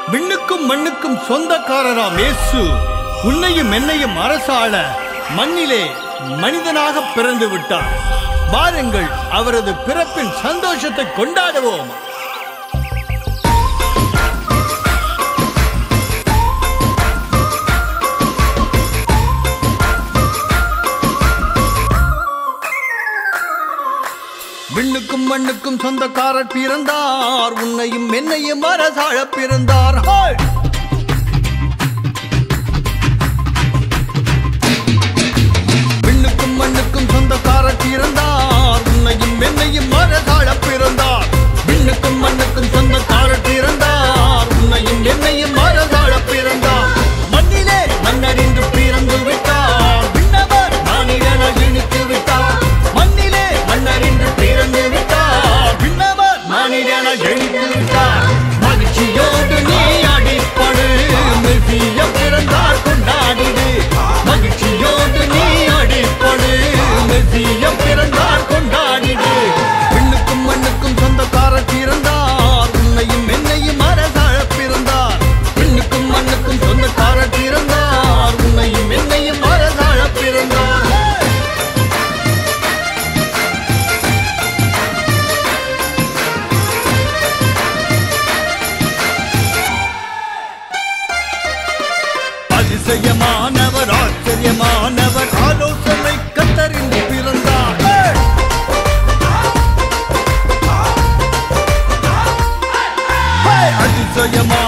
விண்ணுக்கும் மண்ணுக்கும் சொந்தக்காரராம் இயேசு உன்னையும் என்னையும் அரசாள மண்ணிலே மனிதனாக பிறந்து விட்டார் வாருங்கள் அவரது பிறப்பின் சந்தோஷத்தை கொண்டாடுவோம் விண்ணுக்கும் மண்ணுக்கும் சொந்தக்காரர் பிறந்தார் உன்னையும் என்னையும் அரசாழ பிறந்தார் ஹோய்! விண்ணுக்கும் மண்ணுக்கும் சொந்தக்காரர் பிறந்தார் உன்னையும் என்னையும் அரசாழ பிறந்தார் விண்ணுக்கும் மண்ணுக்கும் சொந்தக்காரர் பிறந்தார் உன்னையும் என்னையும் அரசாழ பிறந்தார் மண்ணிலே மன்னறிந்து பிறந்து விட்டார் விண்ணவர் மானிடன இனித்து விட்டார் மண்ணிலே மன்னறிந்து பிறந்து விட்டார் விண்ணவர் மானிடன இனித்து விட்டார் மகிழ்ச்சியோடு நீ அடிப்படு மெசிய பிறந்தார் கொண்டாடிடு மகிழ்ச்சியோடு நீ அடிப்படு மெசிய பிறந்தார் கொண்டாடிடு விண்ணுக்கும் மண்ணுக்கும் சொந்தக்காரர் பிறந்தார் உன்னையும் என்னையும் அரசாழ பிறந்தார் விண்ணுக்கும் மண்ணுக்கும் சொந்தக்காரர் பிறந்தார் உன்னையும் என்னையும் அரசாழ பிறந்தார் அதிசயமானவர் ஆச்சரியமானவர் ஆலோசனை கத்தறிந்து பிறந்தார் ஹே! அதிசயமான